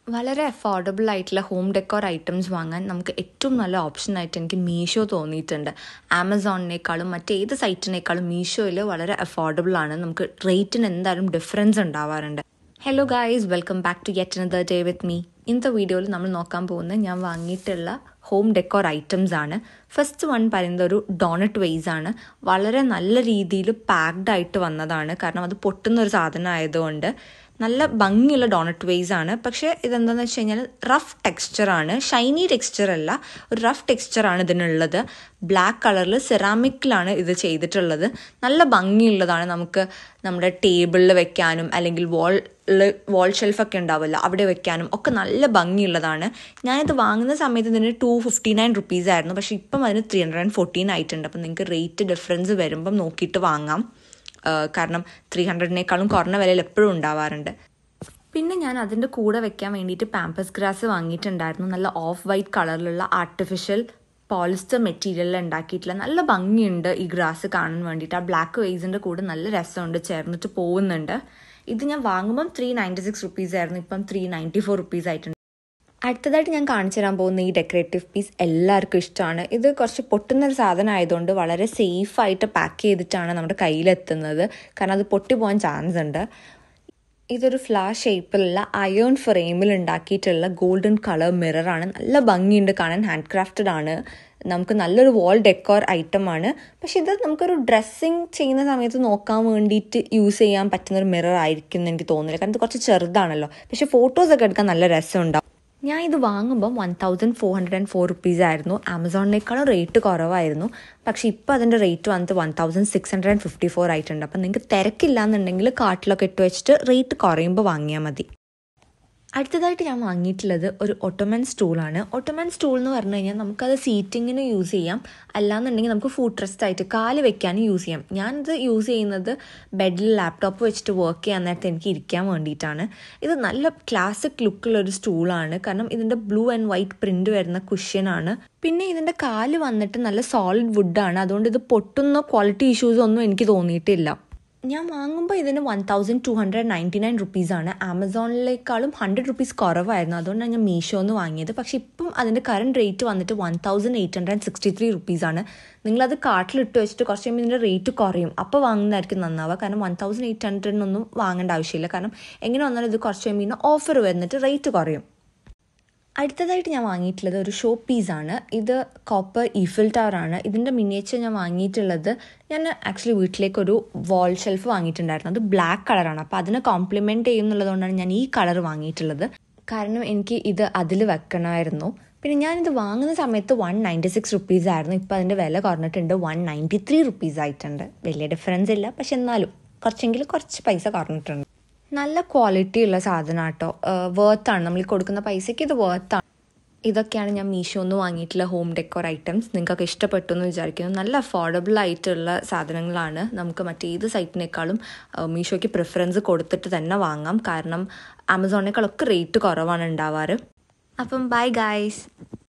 വളരെ അഫോർഡബിൾ ആയിട്ടുള്ള home decor items വാങ്ങാൻ നമുക്ക് ഏറ്റവും നല്ല ഓപ്ഷനായിട്ട് എനിക്ക് മീഷോ തോന്നിയിട്ടുണ്ട് ആമസോണിനേക്കാളും മറ്റേത് സൈറ്റിനേക്കാളും മീഷോയിൽ വളരെ അഫോർഡബിൾ ആണ് നമുക്ക് റേറ്റിന് എന്തായാലും ഡിഫറൻസ് ഉണ്ടാവാറുണ്ട് hello guys welcome back to yet another day with me ഇന്നത്തെ വീഡിയോയിൽ നമ്മൾ നോക്കാൻ പോകുന്നത് ഞാൻ വാങ്ങിയിട്ടുള്ള ഹോം ഡെക്കോർ ഐറ്റംസ് ആണ് ഫസ്റ്റ് വൺ പറയുന്നത് ഒരു ഡോണറ്റ് വെയ്സ് ആണ് വളരെ നല്ല രീതിയിൽ പാക്ഡ് ആയിട്ട് വന്നതാണ് കാരണം അത് പൊട്ടുന്ന ഒരു സാധനം ആയതുകൊണ്ട് നല്ല ഭംഗിയുള്ള ഡോണറ്റ് വെയ്സ് ആണ് പക്ഷേ ഇതെന്താണെന്ന് വെച്ച് കഴിഞ്ഞാൽ റഫ് ടെക്സ്ചറാണ് ഷൈനി ടെക്സ്ചർ അല്ല ഒരു റഫ് ടെക്സ്ചറാണ് ഇതിനുള്ളത് ബ്ലാക്ക് കളറിൽ സെറാമിക്കിലാണ് ഇത് ചെയ്തിട്ടുള്ളത് നല്ല ഭംഗിയുള്ളതാണ് നമുക്ക് നമ്മുടെ ടേബിളിൽ വെക്കാനും അല്ലെങ്കിൽ വാളിൽ വാൾ ഷെൽഫൊക്കെ ഉണ്ടാവില്ല അവിടെ വെക്കാനും ഒക്കെ നല്ല ഭംഗിയുള്ളതാണ് ഞാനിത് വാങ്ങുന്ന സമയത്ത് ഇതിന് ടു ഫിഫ്റ്റി നയൻ റുപ്പീസ് ആയിരുന്നു പക്ഷേ ഇപ്പം അതിന് ത്രീ ഹൺഡ്രഡ് ആൻഡ് ഫോർട്ടീൻ ആയിട്ടുണ്ട് അപ്പം നിങ്ങൾക്ക് റേറ്റ് ഡിഫറൻസ് വരുമ്പം നോക്കിയിട്ട് വാങ്ങാം കാരണം ത്രീ ഹൺഡ്രഡിനേക്കാളും കുറഞ്ഞ വിലയിൽ എപ്പോഴും ഉണ്ടാവാറുണ്ട് പിന്നെ ഞാൻ അതിൻ്റെ കൂടെ വെക്കാൻ വേണ്ടിയിട്ട് പാമ്പസ് ഗ്രാസ് വാങ്ങിയിട്ടുണ്ടായിരുന്നു നല്ല ഓഫ് വൈറ്റ് കളറിലുള്ള ആർട്ടിഫിഷ്യൽ പോളിസ്റ്റർ മെറ്റീരിയലിൽ ഉണ്ടാക്കിയിട്ടുള്ള നല്ല ഭംഗിയുണ്ട് ഈ ഗ്രാസ് കാണാൻ വേണ്ടിയിട്ട് ആ ബ്ലാക്ക് വെയ്സിൻ്റെ കൂടെ നല്ല രസമുണ്ട് ചേർന്നിട്ട് പോകുന്നുണ്ട് ഇത് ഞാൻ വാങ്ങുമ്പം ത്രീ നയൻറ്റി സിക്സ് റുപ്പീസ് ആയിരുന്നു ഇപ്പം ത്രീ നയൻറ്റി ഫോർ റുപ്പീസ് ആയിട്ടുണ്ട് അടുത്തതായിട്ട് ഞാൻ കാണിച്ചു തരാൻ പോകുന്ന ഈ ഡെക്കറേറ്റീവ് പീസ് എല്ലാവർക്കും ഇഷ്ടമാണ് ഇത് കുറച്ച് പൊട്ടുന്ന ഒരു സാധനം ആയതുകൊണ്ട് വളരെ സേഫായിട്ട് പാക്ക് ചെയ്തിട്ടാണ് നമ്മുടെ കയ്യിലെത്തുന്നത് കാരണം അത് പൊട്ടിപ്പോകാൻ ചാൻസ് ഉണ്ട് ഇതൊരു ഫ്ലാഷ് ഷേപ്പിലുള്ള അയേൺ ഫ്രെയിമിൽ ഉണ്ടാക്കിയിട്ടുള്ള ഗോൾഡൻ കളർ മിററാണ് നല്ല ഭംഗിയുണ്ട് കാണാൻ ഹാൻഡ് ക്രാഫ്റ്റഡ് ആണ് നമുക്ക് നല്ലൊരു വാൾ ഡെക്കോർ ഐറ്റം ആണ് പക്ഷെ ഇത് നമുക്കൊരു ഡ്രസ്സിങ് ചെയ്യുന്ന സമയത്ത് നോക്കാൻ വേണ്ടിയിട്ട് യൂസ് ചെയ്യാൻ പറ്റുന്ന ഒരു മിറർ ആയിരിക്കും എന്ന് എനിക്ക് തോന്നുന്നില്ല കാരണം ഇത് കുറച്ച് ചെറുതാണല്ലോ പക്ഷെ ഫോട്ടോസൊക്കെ എടുക്കാൻ നല്ല രസമുണ്ടാവും ഞാൻ ഇത് വാങ്ങുമ്പോൾ one thousand four hundred and four rupees ആയിരുന്നു ആമസോണിനേക്കാളും റേറ്റ് കുറവായിരുന്നു പക്ഷേ ഇപ്പോൾ അതിൻ്റെ റേറ്റ് വന്നിട്ട് one thousand six hundred and fifty four ആയിട്ടുണ്ട് അപ്പം നിങ്ങൾക്ക് തിരക്കില്ല എന്നുണ്ടെങ്കിൽ കാട്ടിലൊക്കെ ഇട്ട് വെച്ചിട്ട് റേറ്റ് കുറയുമ്പോൾ വാങ്ങിയാൽ മതി അടുത്തതായിട്ട് ഞാൻ വാങ്ങിയിട്ടുള്ളത് ഒരു ഒട്ടോമൻ സ്റ്റൂളാണ് ഒട്ടോമൻ സ്റ്റൂൾ എന്ന് പറഞ്ഞു കഴിഞ്ഞാൽ നമുക്കത് സീറ്റിങ്ങിന് യൂസ് ചെയ്യാം അല്ലാന്നുണ്ടെങ്കിൽ നമുക്ക് ഫുഡ് റെസ്റ്റ് ആയിട്ട് കാല് വെക്കാനും യൂസ് ചെയ്യാം ഞാനിത് യൂസ് ചെയ്യുന്നത് ബെഡിൽ ലാപ്ടോപ്പ് വെച്ചിട്ട് വർക്ക് ചെയ്യാൻ നേരത്തെ എനിക്ക് ഇരിക്കാൻ വേണ്ടിയിട്ടാണ് ഇത് നല്ല ക്ലാസിക് ലുക്കുള്ള ഒരു സ്റ്റൂളാണ് കാരണം ഇതിൻ്റെ ബ്ലൂ ആൻഡ് വൈറ്റ് പ്രിൻ്റ് വരുന്ന കുഷ്യനാണ് പിന്നെ ഇതിൻ്റെ കാല് വന്നിട്ട് നല്ല സോളിഡ് വുഡാണ് അതുകൊണ്ട് ഇത് പൊട്ടുന്ന ക്വാളിറ്റി ഇഷ്യൂസ് ഒന്നും എനിക്ക് തോന്നിയിട്ടില്ല ഞാൻ വാങ്ങുമ്പോൾ ഇതിന് one thousand two hundred ninety nine റുപ്പീസാണ് ആമസോണിലേക്കാളും ഹൺഡ്രഡ് റുപ്പീസ് കുറവായിരുന്നു അതുകൊണ്ടാണ് ഞാൻ മീഷോന്ന് വാങ്ങിയത് പക്ഷേ ഇപ്പം അതിൻ്റെ കറണ്ട് റേറ്റ് വന്നിട്ട് one thousand eight hundred sixty three റുപ്പീസാണ് നിങ്ങളത് കാർട്ടിലിട്ട് വെച്ചിട്ട് കുറച്ച് കഴിയുമ്പോൾ ഇതിൻ്റെ റേറ്റ് കുറയും അപ്പോൾ വാങ്ങുന്നതായിരിക്കും നന്നാവുക കാരണം വൺ തൗസൻഡ് എയ്റ്റ് ഹൺഡ്രഡിനൊന്നും വാങ്ങേണ്ട ആവശ്യമില്ല കാരണം എങ്ങനെ വന്നാലും ഇത് കുറച്ച് കഴിയുമ്പോൾ ഓഫർ വന്നിട്ട് റേറ്റ് കുറയും അടുത്തതായിട്ട് ഞാൻ വാങ്ങിയിട്ടുള്ളത് ഒരു ഷോ പീസാണ് ഇത് കോപ്പർ ഈഫിൽ ടവർ ആണ് ഇതിൻ്റെ മിനിയേച്ചർ ഞാൻ വാങ്ങിയിട്ടുള്ളത് ഞാൻ ആക്ച്വലി വീട്ടിലേക്ക് ഒരു വാൾ ഷെൽഫ് വാങ്ങിയിട്ടുണ്ടായിരുന്നു അത് ബ്ലാക്ക് കളറാണ് അപ്പോൾ അതിനെ കോംപ്ലിമെൻറ്റ് ചെയ്യുന്നുള്ളതുകൊണ്ടാണ് ഞാൻ ഈ കളർ വാങ്ങിയിട്ടുള്ളത് കാരണം എനിക്ക് ഇത് അതിൽ വെക്കണമായിരുന്നു പിന്നെ ഞാനിത് വാങ്ങുന്ന സമയത്ത് വൺ നയൻറ്റി സിക്സ് റുപ്പീസ് ആയിരുന്നു ഇപ്പോൾ അതിൻ്റെ വില കുറഞ്ഞിട്ടുണ്ട് വൺ നയൻറ്റി ത്രീ റുപ്പീസ് ആയിട്ടുണ്ട് വലിയ ഡിഫറൻസ് ഇല്ല പക്ഷെ എന്നാലും കുറച്ചെങ്കിലും കുറച്ച് പൈസ കുറഞ്ഞിട്ടുണ്ട് നല്ല ക്വാളിറ്റി ഉള്ള സാധനം കേട്ടോ വേർത്താണ് നമ്മൾ കൊടുക്കുന്ന പൈസയ്ക്ക് ഇത് വേർത്താണ് ഇതൊക്കെയാണ് ഞാൻ മീഷോന്ന് വാങ്ങിയിട്ടുള്ള ഹോം ഡെക്കോർ ഐറ്റംസ് നിങ്ങൾക്കൊക്കെ ഇഷ്ടപ്പെട്ടു എന്ന് വിചാരിക്കുന്നു നല്ല അഫോർഡബിൾ ആയിട്ടുള്ള സാധനങ്ങളാണ് നമുക്ക് മറ്റേത് സൈറ്റിനേക്കാളും മീഷോയ്ക്ക് പ്രിഫറൻസ് കൊടുത്തിട്ട് തന്നെ വാങ്ങാം കാരണം ആമസോണിനേക്കാളൊക്കെ റേറ്റ് കുറവാണ് ഉണ്ടാവാറ് അപ്പം ബൈ ഗായ്സ്